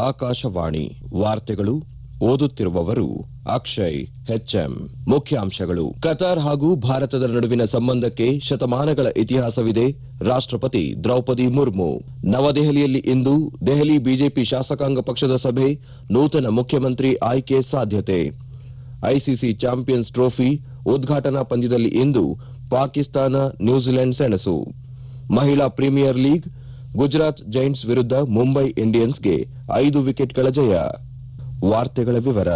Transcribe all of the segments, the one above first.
ಆಕಾಶವಾಣಿ ವಾರ್ತೆಗಳು ಓದುತ್ತಿರುವವರು ಅಕ್ಷಯ್ ಹೆಚ್ಎಂ ಮುಖ್ಯಾಂಶಗಳು ಕತಾರ್ ಹಾಗೂ ಭಾರತದ ನಡುವಿನ ಸಂಬಂಧಕ್ಕೆ ಶತಮಾನಗಳ ಇತಿಹಾಸವಿದೆ ರಾಷ್ಟ್ರಪತಿ ದ್ರೌಪದಿ ಮುರ್ಮು ನವದೆಹಲಿಯಲ್ಲಿ ಇಂದು ದೆಹಲಿ ಬಿಜೆಪಿ ಶಾಸಕಾಂಗ ಪಕ್ಷದ ಸಭೆ ನೂತನ ಮುಖ್ಯಮಂತ್ರಿ ಆಯ್ಕೆ ಸಾಧ್ಯತೆ ಐಸಿಸಿ ಚಾಂಪಿಯನ್ಸ್ ಟ್ರೋಫಿ ಉದ್ಘಾಟನಾ ಪಂದ್ಯದಲ್ಲಿ ಇಂದು ಪಾಕಿಸ್ತಾನ ನ್ಯೂಜಿಲೆಂಡ್ ಸೆಣಸು ಮಹಿಳಾ ಪ್ರೀಮಿಯರ್ ಲೀಗ್ ಗುಜರಾತ್ ಜೈಂಟ್ಸ್ ವಿರುದ್ಧ ಮುಂಬೈ ಇಂಡಿಯನ್ಸ್ಗೆ ಐದು ವಿಕೆಟ್ಗಳ ಜಯ ವಾರ್ತೆಗಳ ವಿವರ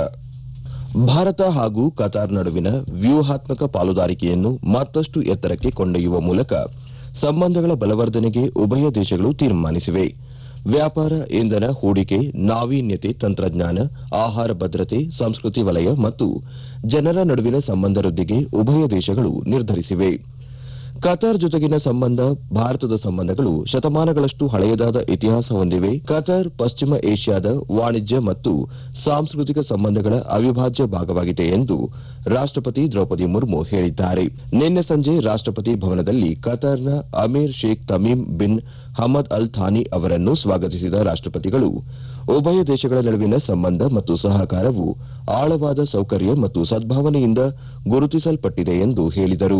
ಭಾರತ ಹಾಗೂ ಕತಾರ್ ನಡುವಿನ ವ್ಯೂಹಾತ್ಮಕ ಪಾಲುದಾರಿಕೆಯನ್ನು ಮತ್ತಷ್ಟು ಎತ್ತರಕ್ಕೆ ಕೊಂಡೊಯ್ಯುವ ಮೂಲಕ ಸಂಬಂಧಗಳ ಬಲವರ್ಧನೆಗೆ ಉಭಯ ದೇಶಗಳು ತೀರ್ಮಾನಿಸಿವೆ ವ್ಯಾಪಾರ ಇಂಧನ ಹೂಡಿಕೆ ನಾವೀನ್ಯತೆ ತಂತ್ರಜ್ಞಾನ ಆಹಾರ ಭದ್ರತೆ ಸಂಸ್ಕೃತಿ ವಲಯ ಮತ್ತು ಜನರ ನಡುವಿನ ಸಂಬಂಧ ವೃದ್ಧಿಗೆ ಉಭಯ ದೇಶಗಳು ನಿರ್ಧರಿಸಿವೆ ಕತಾರ್ ಜೊತೆಗಿನ ಸಂಬಂಧ ಭಾರತದ ಸಂಬಂಧಗಳು ಶತಮಾನಗಳಷ್ಟು ಹಳೆಯದಾದ ಇತಿಹಾಸ ಹೊಂದಿವೆ ಕತಾರ್ ಪಶ್ಚಿಮ ಏಷ್ಯಾದ ವಾಣಿಜ್ಯ ಮತ್ತು ಸಾಂಸ್ಕೃತಿಕ ಸಂಬಂಧಗಳ ಅವಿಭಾಜ್ಯ ಭಾಗವಾಗಿದೆ ಎಂದು ರಾಷ್ಟ್ರಪತಿ ದ್ರೌಪದಿ ಮುರ್ಮು ಹೇಳಿದ್ದಾರೆ ನಿನ್ನೆ ಸಂಜೆ ರಾಷ್ಟ್ರಪತಿ ಭವನದಲ್ಲಿ ಕತಾರ್ನ ಅಮೀರ್ Sheikh Tamim bin Hamad Al Thani ಅವರನ್ನು ಸ್ವಾಗತಿಸಿದ ರಾಷ್ಟ್ರಪತಿಗಳು ಉಭಯ ದೇಶಗಳ ನಡುವಿನ ಸಂಬಂಧ ಮತ್ತು ಸಹಕಾರವು ಆಳವಾದ ಸೌಕರ್ಯ ಮತ್ತು ಸದ್ಭಾವನೆಯಿಂದ ಗುರುತಿಸಲ್ಪಟ್ಟಿದೆ ಎಂದು ಹೇಳಿದರು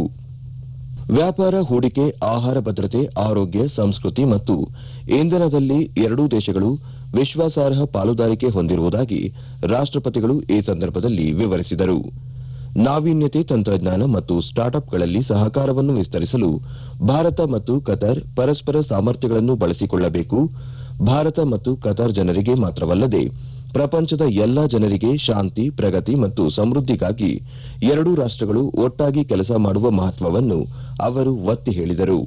ವ್ಯಾಪಾರ ಹೂಡಿಕೆ ಆಹಾರ ಭದ್ರತೆ ಆರೋಗ್ಯ ಸಂಸ್ಕೃತಿ ಮತ್ತು ಇಂಧನದಲ್ಲಿ ಎರಡೂ ದೇಶಗಳು ವಿಶ್ವಾಸಾರ್ಹ ಪಾಲುದಾರಿಕೆ ಹೊಂದಿರುವುದಾಗಿ ರಾಷ್ಟ್ರಪತಿಗಳು ಈ ಸಂದರ್ಭದಲ್ಲಿ ವಿವರಿಸಿದರು ನಾವೀನ್ಯತೆ ತಂತ್ರಜ್ಞಾನ ಮತ್ತು ಸ್ಟಾರ್ಟ್ಅಪ್ಗಳಲ್ಲಿ ಸಹಕಾರವನ್ನು ವಿಸ್ತರಿಸಲು ಭಾರತ ಮತ್ತು ಕತಾರ್ ಪರಸ್ಪರ ಸಾಮರ್ಥ್ಯಗಳನ್ನು ಬಳಸಿಕೊಳ್ಳಬೇಕು ಭಾರತ ಮತ್ತು ಕತಾರ್ ಜನರಿಗೆ ಮಾತ್ರವಲ್ಲದೆ ಪ್ರಪಂಚದ ಎಲ್ಲಾ ಜನರಿಗೆ ಶಾಂತಿ ಪ್ರಗತಿ ಮತ್ತು ಸಮೃದ್ಧಿಗಾಗಿ ಎರಡೂ ರಾಷ್ಟ್ರಗಳು ಒಟ್ಟಾಗಿ ಕೆಲಸ ಮಾಡುವ ಮಹತ್ವವನ್ನು ಅವರು ಒತ್ತಿ ಹೇಳಿದರು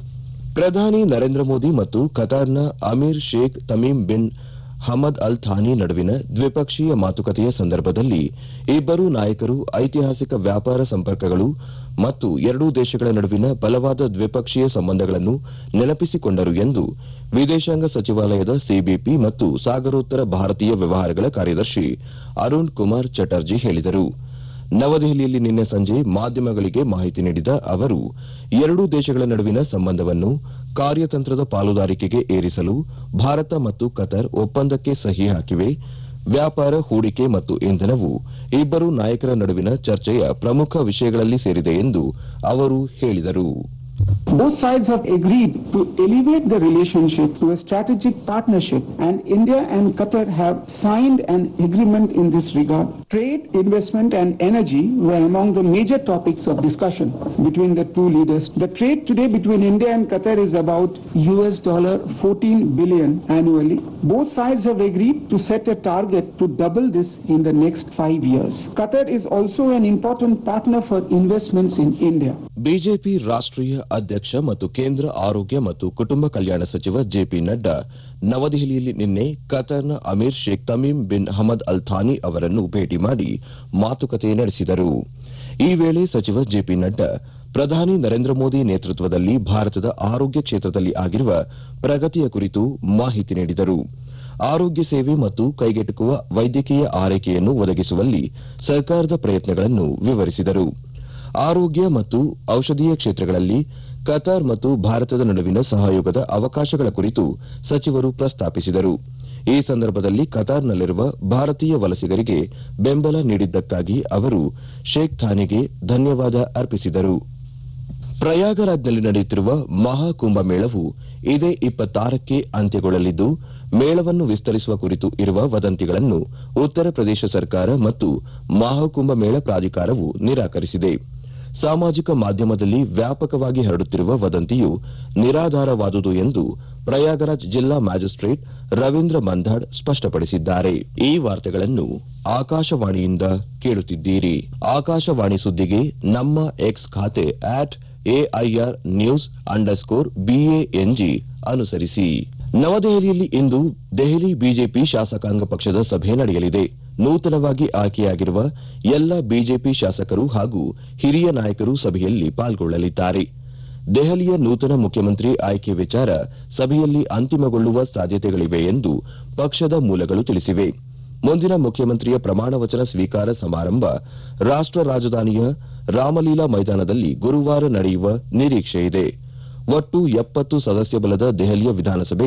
ಪ್ರಧಾನಿ ನರೇಂದ್ರ ಮೋದಿ ಮತ್ತು ಕತಾರ್ನ ಅಮೀರ್ Sheikh Tamim bin Hamad Al Thani ನಡುವಿನ ದ್ವಿಪಕ್ಷೀಯ ಮಾತುಕತೆಯ ಸಂದರ್ಭದಲ್ಲಿ ಇಬ್ಬರೂ ನಾಯಕರು ಐತಿಹಾಸಿಕ ವ್ಯಾಪಾರ ಸಂಪರ್ಕಗಳು ಮತ್ತು ಎರಡೂ ದೇಶಗಳ ನಡುವಿನ ಬಲವಾದ ದ್ವಿಪಕ್ಷೀಯ ಸಂಬಂಧಗಳನ್ನು ನೆನಪಿಸಿಕೊಂಡರು ಎಂದು ವಿದೇಶಾಂಗ ಸಚಿವಾಲಯದ ಸಿಬಿಪಿ ಮತ್ತು ಸಾಗರೋತ್ತರ ಭಾರತೀಯ ವ್ಯವಹಾರಗಳ ಕಾರ್ಯದರ್ಶಿ ಅರುಣ್ ಕುಮಾರ್ ಚಟರ್ಜಿ ಹೇಳಿದರು ನವದೆಹಲಿಯಲ್ಲಿ ನಿನ್ನೆ ಸಂಜೆ ಮಾಧ್ಯಮಗಳಿಗೆ ಮಾಹಿತಿ ನೀಡಿದ ಅವರು ಎರಡೂ ದೇಶಗಳ ನಡುವಿನ ಸಂಬಂಧವನ್ನು ಕಾರ್ಯತಂತ್ರದ ಪಾಲುದಾರಿಕೆಗೆ ಏರಿಸಲು ಭಾರತ ಮತ್ತು ಕತಾರ್ ಒಪ್ಪಂದಕ್ಕೆ ಸಹಿ ಹಾಕಿವೆ ವ್ಯಾಪಾರ ಹೂಡಿಕೆ ಮತ್ತು ಇಂಧನವು ಇಬ್ಬರೂ ನಾಯಕರ ನಡುವಿನ ಚರ್ಚೆಯ ಪ್ರಮುಖ ವಿಷಯಗಳಲ್ಲಿ ಸೇರಿದೆ ಎಂದು ಅವರು ಹೇಳಿದರು Both sides have agreed to elevate the relationship to a strategic partnership and India and Qatar have signed an agreement in this regard. Trade, investment and energy were among the major topics of discussion between the two leaders. The trade today between India and Qatar is about US dollar 14 billion annually. Both sides have agreed to set a target to double this in the next five years. Qatar is also an important partner for investments in India. BJP ರಾಷ್ಟ್ರೀಯ ಅಧ್ಯಕ್ಷ ಮತ್ತು ಕೇಂದ್ರ ಆರೋಗ್ಯ ಮತ್ತು ಕುಟುಂಬ ಕಲ್ಯಾಣ ಸಚಿವ JP Nadda ನವದೆಹಲಿಯಲ್ಲಿ ನಿನ್ನೆ ಕತಾರ್ನ ಅಮೀರ್ Sheikh Tamim bin Hamad Al Thani ಅವರನ್ನು ಭೇಟಿ ಮಾಡಿ ಮಾತುಕತೆ ನಡೆಸಿದರು ಈ ವೇಳೆ ಸಚಿವ ಜೆಪಿ ನಡ್ಡಾ ಪ್ರಧಾನಿ ನರೇಂದ್ರ ಮೋದಿ ನೇತೃತ್ವದಲ್ಲಿ ಭಾರತದ ಆರೋಗ್ಯ ಕ್ಷೇತ್ರದಲ್ಲಿ ಆಗಿರುವ ಪ್ರಗತಿಯ ಕುರಿತು ಮಾಹಿತಿ ನೀಡಿದರು ಆರೋಗ್ಯ ಸೇವೆ ಮತ್ತು ಕೈಗೆಟುಕುವ ವೈದ್ಯಕೀಯ ಆರೈಕೆಯನ್ನು ಒದಗಿಸುವಲ್ಲಿ ಸರ್ಕಾರದ ಪ್ರಯತ್ನಗಳನ್ನು ವಿವರಿಸಿದರು ಆರೋಗ್ಯ ಮತ್ತು ಔಷಧೀಯ ಕ್ಷೇತ್ರಗಳಲ್ಲಿ ಕತಾರ್ ಮತ್ತು ಭಾರತದ ನಡುವಿನ ಸಹಯೋಗದ ಅವಕಾಶಗಳ ಕುರಿತು ಸಚಿವರು ಪ್ರಸ್ತಾಪಿಸಿದರು ಈ ಸಂದರ್ಭದಲ್ಲಿ ಕತಾರ್ನಲ್ಲಿರುವ ಭಾರತೀಯ ವಲಸಿಗರಿಗೆ ಬೆಂಬಲ ನೀಡಿದ್ದಕ್ಕಾಗಿ ಅವರು ಶೇಖ್ ಥಾನಿಗೆ ಧನ್ಯವಾದ ಅರ್ಪಿಸಿದರು ಪ್ರಯಾಗರಾಜ್ನಲ್ಲಿ ನಡೆಯುತ್ತಿರುವ ಮಹಾಕುಂಭ ಮೇಳವು ಇದೇ ಇಪ್ಪತ್ತಾರಕ್ಕೆ ಅಂತ್ಯಗೊಳ್ಳಲಿದ್ದು ಮೇಳವನ್ನು ವಿಸ್ತರಿಸುವ ಕುರಿತು ಇರುವ ವದಂತಿಗಳನ್ನು ಉತ್ತರ ಪ್ರದೇಶ ಸರ್ಕಾರ ಮತ್ತು ಮಹಾಕುಂಭ ಮೇಳ ಪ್ರಾಧಿಕಾರವು ನಿರಾಕರಿಸಿದೆ ಸಾಮಾಜಿಕ ಮಾಧ್ಯಮದಲ್ಲಿ ವ್ಯಾಪಕವಾಗಿ ಹರಡುತ್ತಿರುವ ವದಂತಿಯು ನಿರಾಧಾರವಾದುದು ಎಂದು ಪ್ರಯಾಗರಾಜ್ ಜಿಲ್ಲಾ ಮ್ಯಾಜಿಸ್ಟ್ರೇಟ್ ರವೀಂದ್ರ ಮಂಧಾಡ್ ಸ್ಪಷ್ಟಪಡಿಸಿದ್ದಾರೆ ಈ ವಾರ್ತೆಗಳನ್ನು ಆಕಾಶವಾಣಿಯಿಂದ ಕೇಳುತ್ತಿದ್ದೀರಿ ಆಕಾಶವಾಣಿ ಸುದ್ದಿಗೆ ನಮ್ಮ ಎಕ್ಸ್ ಖಾತೆ at AIR news underscore BANG ಅನುಸರಿಸಿ ನವದೆಹಲಿಯಲ್ಲಿ ಇಂದು ದೆಹಲಿ ಬಿಜೆಪಿ ಶಾಸಕಾಂಗ ಪಕ್ಷದ ಸಭೆ ನಡೆಯಲಿದೆ ನೂತನವಾಗಿ ಆಯ್ಕೆಯಾಗಿರುವ ಎಲ್ಲ ಬಿಜೆಪಿ ಶಾಸಕರು ಹಾಗೂ ಹಿರಿಯ ನಾಯಕರು ಸಭೆಯಲ್ಲಿ ಪಾಲ್ಗೊಳ್ಳಲಿದ್ದಾರೆ ದೆಹಲಿಯ ನೂತನ ಮುಖ್ಯಮಂತ್ರಿ ಆಯ್ಕೆ ವಿಚಾರ ಸಭೆಯಲ್ಲಿ ಅಂತಿಮಗೊಳ್ಳುವ ಸಾಧ್ಯತೆಗಳಿವೆ ಎಂದು ಪಕ್ಷದ ಮೂಲಗಳು ತಿಳಿಸಿವೆ ಮುಂದಿನ ಮುಖ್ಯಮಂತ್ರಿಯ ಪ್ರಮಾಣ ವಚನ ಸ್ವೀಕಾರ ಸಮಾರಂಭ ರಾಷ್ಟ್ರ ರಾಜಧಾನಿಯ ರಾಮಲೀಲಾ ಮೈದಾನದಲ್ಲಿ ಗುರುವಾರ ನಡೆಯುವ ನಿರೀಕ್ಷೆಯಿದೆ ಒಟ್ಟು ಎಪ್ಪತ್ತು ಸದಸ್ಯ ಬಲದ ದೆಹಲಿಯ ವಿಧಾನಸಭೆಗೆ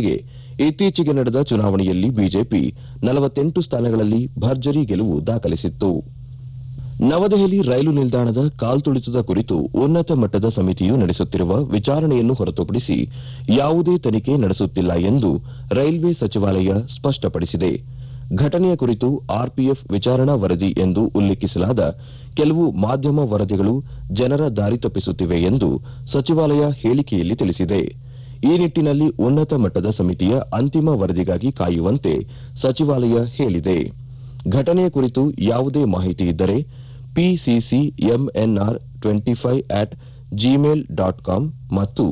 ಇತ್ತೀಚೆಗೆ ನಡೆದ ಚುನಾವಣೆಯಲ್ಲಿ ಬಿಜೆಪಿ ನಲವತ್ತೆಂಟು ಸ್ಥಾನಗಳಲ್ಲಿ ಭರ್ಜರಿ ಗೆಲುವು ದಾಖಲಿಸಿತ್ತು ನವದೆಹಲಿ ರೈಲು ನಿಲ್ದಾಣದ ಕಾಲ್ತುಳಿತದ ಕುರಿತು ಉನ್ನತ ಮಟ್ಟದ ಸಮಿತಿಯು ನಡೆಸುತ್ತಿರುವ ವಿಚಾರಣೆಯನ್ನು ಹೊರತುಪಡಿಸಿ ಯಾವುದೇ ತನಿಖೆ ನಡೆಸುತ್ತಿಲ್ಲ ಎಂದು ರೈಲ್ವೆ ಸಚಿವಾಲಯ ಸ್ಪಷ್ಟಪಡಿಸಿದೆ ಘಟನೆಯ ಕುರಿತು ಆರ್ಪಿಎಫ್ ವಿಚಾರಣಾ ವರದಿ ಎಂದು ಉಲ್ಲೇಖಿಸಲಾದ ಕೆಲವು ಮಾಧ್ಯಮ ವರದಿಗಳು ಜನರ ದಾರಿ ತಪ್ಪಿಸುತ್ತಿವೆ ಎಂದು ಸಚಿವಾಲಯ ಹೇಳಿಕೆಯಲ್ಲಿ ತಿಳಿಸಿದೆ ಈ ನಿಟ್ಟಿನಲ್ಲಿ ಉನ್ನತ ಮಟ್ಟದ ಸಮಿತಿಯ ಅಂತಿಮ ವರದಿಗಾಗಿ ಕಾಯುವಂತೆ ಸಚಿವಾಲಯ ಹೇಳಿದೆ ಘಟನೆಯ ಕುರಿತು ಯಾವುದೇ ಮಾಹಿತಿ ಇದ್ದರೆ PCCMNR twenty five at Gmail dot com ಮತ್ತು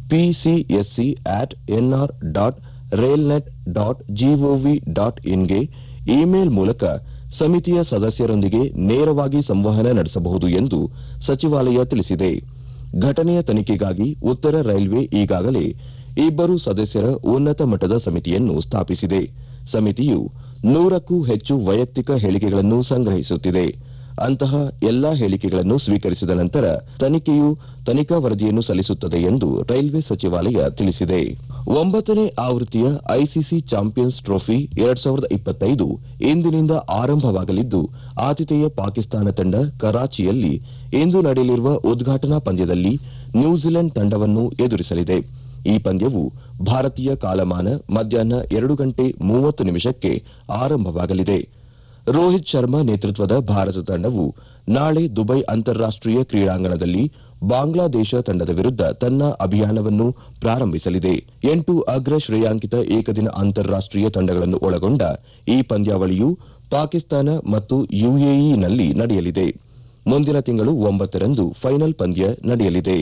PCSC at NR dot Railnet dot GOV dot ಇನ್ಗೆ ಇಮೇಲ್ ಮೂಲಕ ಸಮಿತಿಯ ಸದಸ್ಯರೊಂದಿಗೆ ನೇರವಾಗಿ ಸಂವಹನ ನಡೆಸಬಹುದು ಎಂದು ಸಚಿವಾಲಯ ತಿಳಿಸಿದೆ ಘಟನೆಯ ತನಿಖೆಗಾಗಿ ಉತ್ತರ ರೈಲ್ವೆ ಈಗಾಗಲೇ ಇಬ್ಬರು ಸದಸ್ಯರ ಉನ್ನತ ಮಟ್ಟದ ಸಮಿತಿಯನ್ನು ಸ್ಥಾಪಿಸಿದೆ ಸಮಿತಿಯು ನೂರಕ್ಕೂ ಹೆಚ್ಚು ವೈಯಕ್ತಿಕ ಹೇಳಿಕೆಗಳನ್ನು ಸಂಗ್ರಹಿಸುತ್ತಿದೆ ಅಂತಹ ಎಲ್ಲಾ ಹೇಳಿಕೆಗಳನ್ನು ಸ್ವೀಕರಿಸಿದ ನಂತರ ತನಿಖೆಯು ತನಿಖಾ ವರದಿಯನ್ನು ಸಲ್ಲಿಸುತ್ತದೆ ಎಂದು ರೈಲ್ವೆ ಸಚಿವಾಲಯ ತಿಳಿಸಿದೆ ಒಂಬತ್ತನೇ ಆವೃತ್ತಿಯ ಐಸಿಸಿ ಚಾಂಪಿಯನ್ಸ್ ಟ್ರೋಫಿ ಎರಡ್ ಸಾವಿರದ ಇಪ್ಪತ್ತೈದು ಇಂದಿನಿಂದ ಆರಂಭವಾಗಲಿದ್ದು ಆತಿಥೇಯ ಪಾಕಿಸ್ತಾನ ತಂಡ ಕರಾಚಿಯಲ್ಲಿ ಇಂದು ನಡೆಯಲಿರುವ ಉದ್ಘಾಟನಾ ಪಂದ್ಯದಲ್ಲಿ ನ್ಯೂಜಿಲೆಂಡ್ ತಂಡವನ್ನು ಎದುರಿಸಲಿದೆ ಈ ಪಂದ್ಯವು ಭಾರತೀಯ ಕಾಲಮಾನ ಮಧ್ಯಾಹ್ನ ಎರಡು ಗಂಟೆ ಮೂವತ್ತು ನಿಮಿಷಕ್ಕೆ ಆರಂಭವಾಗಲಿದೆ ರೋಹಿತ್ ಶರ್ಮಾ ನೇತೃತ್ವದ ಭಾರತ ತಂಡವು ನಾಳೆ ದುಬೈ ಅಂತಾರಾಷ್ಟೀಯ ಕ್ರೀಡಾಂಗಣದಲ್ಲಿ ಬಾಂಗ್ಲಾದೇಶ ತಂಡದ ವಿರುದ್ಧ ತನ್ನ ಅಭಿಯಾನವನ್ನು ಪ್ರಾರಂಭಿಸಲಿದೆ ಎಂಟು ಅಗ್ರ ಶ್ರೇಯಾಂಕಿತ ಏಕದಿನ ಅಂತಾರಾಷ್ಟೀಯ ತಂಡಗಳನ್ನು ಒಳಗೊಂಡ ಈ ಪಂದ್ಯಾವಳಿಯು ಪಾಕಿಸ್ತಾನ ಮತ್ತು ಯುಎಇನಲ್ಲಿ ನಡೆಯಲಿದೆ ಮುಂದಿನ ತಿಂಗಳು ಒಂಬತ್ತರಂದು ಫೈನಲ್ ಪಂದ್ಯ ನಡೆಯಲಿದೆ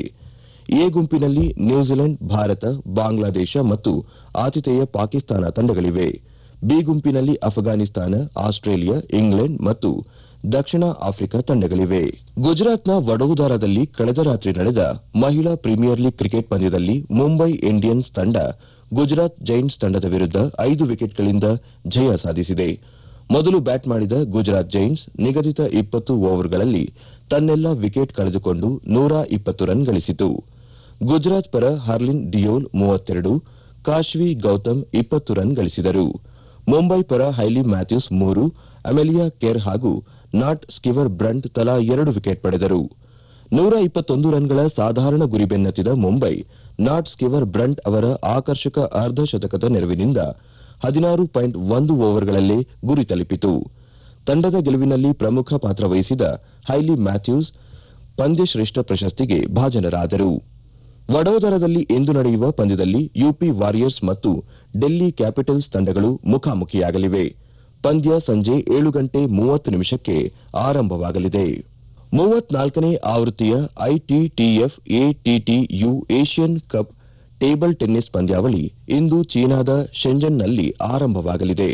ಎ ಗುಂಪಿನಲ್ಲಿ ನ್ಯೂಜಿಲೆಂಡ್ ಭಾರತ ಬಾಂಗ್ಲಾದೇಶ ಮತ್ತು ಆತಿಥೇಯ ಪಾಕಿಸ್ತಾನ ತಂಡಗಳಿವೆ ಬಿ ಗುಂಪಿನಲ್ಲಿ ಅಫ್ಘಾನಿಸ್ತಾನ ಆಸ್ಟ್ರೇಲಿಯಾ ಇಂಗ್ಲೆಂಡ್ ಮತ್ತು ದಕ್ಷಿಣ ಆಫ್ರಿಕಾ ತಂಡಗಳಿವೆ ಗುಜರಾತ್ನ ವಡೋದರಾದಲ್ಲಿ ಕಳೆದ ರಾತ್ರಿ ನಡೆದ ಮಹಿಳಾ ಪ್ರೀಮಿಯರ್ ಲೀಗ್ ಕ್ರಿಕೆಟ್ ಪಂದ್ಯದಲ್ಲಿ ಮುಂಬೈ ಇಂಡಿಯನ್ಸ್ ತಂಡ ಗುಜರಾತ್ ಜೈಂಟ್ಸ್ ತಂಡದ ವಿರುದ್ಧ ಐದು ವಿಕೆಟ್ಗಳಿಂದ ಜಯ ಸಾಧಿಸಿದೆ ಮೊದಲು ಬ್ಯಾಟ್ ಮಾಡಿದ ಗುಜರಾತ್ ಜೈಂಟ್ಸ್ ನಿಗದಿತ ಇಪ್ಪತ್ತು ಓವರ್ಗಳಲ್ಲಿ ತನ್ನೆಲ್ಲ ವಿಕೆಟ್ ಕಳೆದುಕೊಂಡು ನೂರ ಇಪ್ಪತ್ತು ರನ್ ಗಳಿಸಿತು ಗುಜರಾತ್ ಪರ ಹರ್ಲಿನ್ ಡಿಯೋಲ್ ಮೂವತ್ತೆರಡು ಕಾಶ್ವಿ ಗೌತಮ್ ಇಪ್ಪತ್ತು ರನ್ ಗಳಿಸಿದರು ಮುಂಬೈ ಪರ ಹೈಲಿ ಮ್ಯಾಥ್ಯೂಸ್ ಮೂರು ಅಮೆಲಿಯಾ ಕೇರ್ ಹಾಗೂ ನಾಟ್ ಸ್ಕಿವರ್ ಬ್ರಂಟ್ ತಲಾ ಎರಡು ವಿಕೆಟ್ ಪಡೆದರು ನೂರ ಇಪ್ಪತ್ತೊಂದು ರನ್ಗಳ ಸಾಧಾರಣ ಗುರಿ ಬೆನ್ನತ್ತಿದ ಮುಂಬೈ ನಾಟ್ ಸ್ಕಿವರ್ ಬ್ರಂಟ್ ಅವರ ಆಕರ್ಷಕ ಅರ್ಧ ಶತಕದ ನೆರವಿನಿಂದ ಹದಿನಾರು ಪಾಯಿಂಟ್ ಒಂದು ಓವರ್ಗಳಲ್ಲೇ ಗುರಿ ತಲುಪಿತು ತಂಡದ ಗೆಲುವಿನಲ್ಲಿ ಪ್ರಮುಖ ಪಾತ್ರ ವಹಿಸಿದ ಹೈಲಿ ಮ್ಯಾಥ್ಯೂಸ್ ಪಂದ್ಯಶ್ರೇಷ್ಠ ಪ್ರಶಸ್ತಿಗೆ ಭಾಜನರಾದರು ವಡೋದರದಲ್ಲಿ ಇಂದು ನಡೆಯುವ ಪಂದ್ಯದಲ್ಲಿ ಯುಪಿ ವಾರಿಯರ್ಸ್ ಮತ್ತು ಡೆಲ್ಲಿ ಕ್ಯಾಪಿಟಲ್ಸ್ ತಂಡಗಳು ಮುಖಾಮುಖಿಯಾಗಲಿವೆ ಪಂದ್ಯ ಸಂಜೆ ಏಳು ಗಂಟೆ ಮೂವತ್ತು ನಿಮಿಷಕ್ಕೆ ಆರಂಭವಾಗಲಿದೆ ಮೂವತ್ನಾಲ್ಕನೇ ಆವೃತ್ತಿಯ ITTF ATTU Asian cup table tennis ಪಂದ್ಯಾವಳಿ ಇಂದು ಚೀನಾದ ಶೆಂಜನ್ನಲ್ಲಿ ಆರಂಭವಾಗಲಿದೆ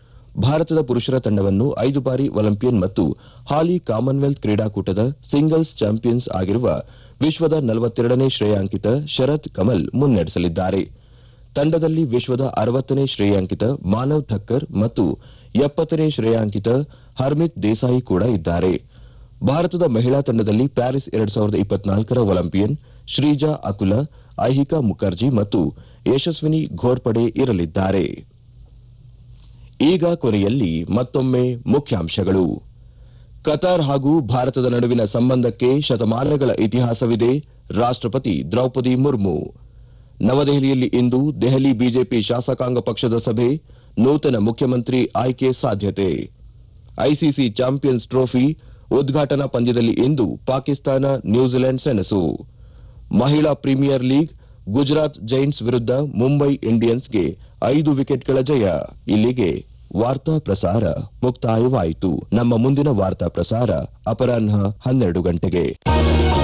ಭಾರತದ ಪುರುಷರ ತಂಡವನ್ನು ಐದು ಬಾರಿ ಒಲಿಂಪಿಯನ್ ಮತ್ತು ಹಾಲಿ ಕಾಮನ್ವೆಲ್ತ್ ಕ್ರೀಡಾಕೂಟದ ಸಿಂಗಲ್ಸ್ ಚಾಂಪಿಯನ್ಸ್ ಆಗಿರುವ ವಿಶ್ವದ ನಲವತ್ತೆರಡನೇ ಶ್ರೇಯಾಂಕಿತ ಶರತ್ ಕಮಲ್ ಮುನ್ನಡೆಸಲಿದ್ದಾರೆ ತಂಡದಲ್ಲಿ ವಿಶ್ವದ ಅರವತ್ತನೇ ಶ್ರೇಯಾಂಕಿತ ಮಾನವ್ ಥಕ್ಕರ್ ಮತ್ತು ಎಪ್ಪತ್ತನೇ ಶ್ರೇಯಾಂಕಿತ ಹರ್ಮಿತ್ ದೇಸಾಯಿ ಕೂಡ ಇದ್ದಾರೆ ಭಾರತದ ಮಹಿಳಾ ತಂಡದಲ್ಲಿ ಪ್ಯಾರಿಸ್ ಎರಡ್ ಸಾವಿರದ ಇಪ್ಪತ್ನಾಲ್ಕರ ಒಲಿಂಪಿಯನ್ ಶ್ರೀಜಾ ಅಕುಲಾ ಐಹಿಕಾ ಮುಖರ್ಜಿ ಮತ್ತು ಯಶಸ್ವಿನಿ ಘೋರ್ಪಡೆ ಇರಲಿದ್ದಾರೆ ಈಗ ಕೊನೆಯಲ್ಲಿ ಮತ್ತೊಮ್ಮೆ ಮುಖ್ಯಾಂಶಗಳು ಕತಾರ್ ಹಾಗೂ ಭಾರತದ ನಡುವಿನ ಸಂಬಂಧಕ್ಕೆ ಶತಮಾನಗಳ ಇತಿಹಾಸವಿದೆ ರಾಷ್ಟ್ರಪತಿ ದ್ರೌಪದಿ ಮುರ್ಮು ನವದೆಹಲಿಯಲ್ಲಿ ಇಂದು ದೆಹಲಿ ಬಿಜೆಪಿ ಶಾಸಕಾಂಗ ಪಕ್ಷದ ಸಭೆ ನೂತನ ಮುಖ್ಯಮಂತ್ರಿ ಆಯ್ಕೆ ಸಾಧ್ಯತೆ ಐಸಿಸಿ ಚಾಂಪಿಯನ್ಸ್ ಟ್ರೋಫಿ ಉದ್ಘಾಟನಾ ಪಂದ್ಯದಲ್ಲಿ ಇಂದು ಪಾಕಿಸ್ತಾನ ನ್ಯೂಜಿಲೆಂಡ್ ಸೆಣಸು ಮಹಿಳಾ ಪ್ರೀಮಿಯರ್ ಲೀಗ್ ಗುಜರಾತ್ ಜೈಂಟ್ಸ್ ವಿರುದ್ಧ ಮುಂಬೈ ಇಂಡಿಯನ್ಸ್ಗೆ ಐದು ವಿಕೆಟ್ಗಳ ಜಯ ಇಲ್ಲಿಗೆ ವಾರ್ತಾ ಪ್ರಸಾರ ಮುಕ್ತಾಯವಾಯಿತು ನಮ್ಮ ಮುಂದಿನ ವಾರ್ತಾ ಪ್ರಸಾರ ಅಪರಾಹ್ನ ಹನ್ನೆರಡು ಗಂಟೆಗೆ